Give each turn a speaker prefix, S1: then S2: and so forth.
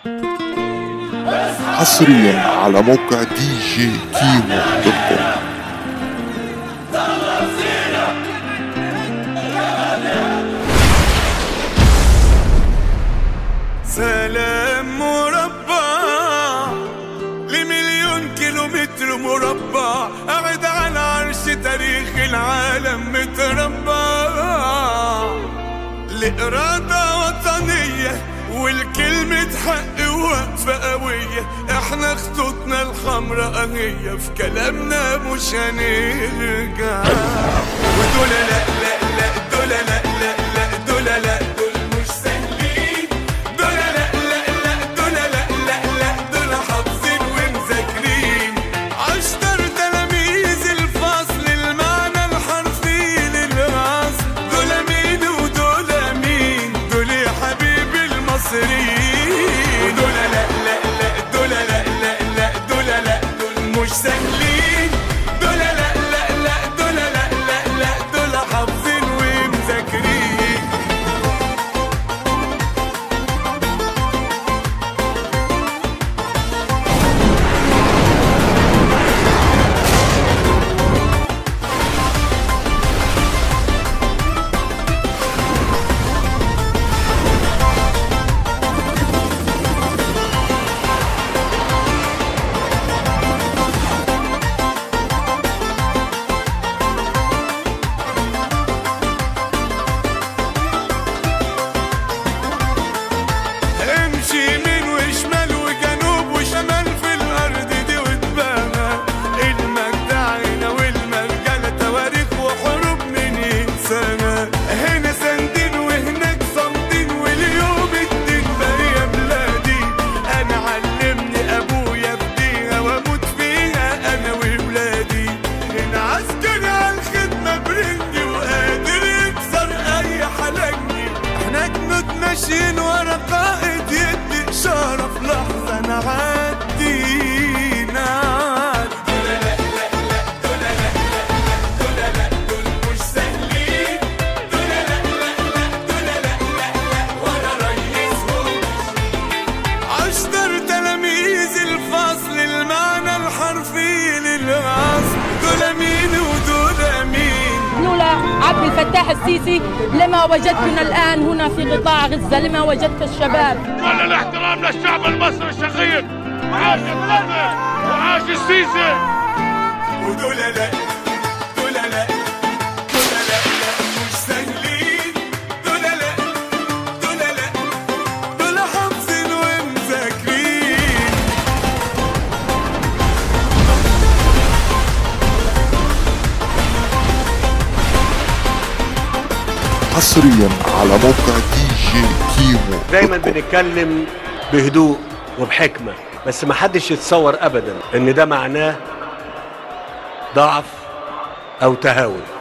S1: حصريا على موقع دي جي كيمو دوت كوم
S2: سلام مربع لمليون كيلومتر مربع قاعد على عرش تاريخ العالم متربع لإرادة وطنية والكلمة حق وقفة قوية احنا خطوطنا الحمراء هي في كلامنا مش هنرجع ودول لا لا لا دول لا لا لا دول لا دول مش سهلين دول لا لا لا دول لا لا لا دول حافظين ومذاكرين عشتر تلاميذ الفصل المعنى الحرفي للعصر دول مين ودول مين دول يا حبيبي المصريين دول لا لا لا دول لا لا لا دول لا دول مش سهلين دول لا لا لا دول لا لا لا دول حافظين ومذاكرين امشي يمين وشمال وجنوب وشمال في الارض دي وتبانى المجد عينا والمرجلة تواريخ وحروب من انسانة هنا ساندين وهناك صامدين واليوم الدين بقى يا بلادي انا علمني ابويا بديها واموت فيها انا وولادي هنا عسكري على الخدمة برنجي وقادر يكسر اي حلقني احنا جنود ماشيين ورا قائد يدي اشارة في لحظة نعدي نعدي دول لا لا لا دول لا لا لا دول لا دول مش سهلين دول لا لا لا دول لا لا لا ولا رئيسهم عشتر تلاميذ الفصل المعنى الحرفي للعصر دول مين ودول مين
S3: لولا عبد الفتاح السيسي لما وجدتنا الآن هنا في قطاع غزة لما وجدت الشباب
S4: كل الاحترام للشعب المصري الشقيق عاش الثاني وعاش السيسي
S2: ودول لا دول لا دول لا لا مش سهلين دول لا دول لا دول حافظين ومذاكرين
S1: حصريا على موقع دي جي كيمو
S5: دايما
S1: دوت كوم.
S5: بنتكلم بهدوء وبحكمة بس ما حدش يتصور ابدا ان ده معناه ضعف او تهاون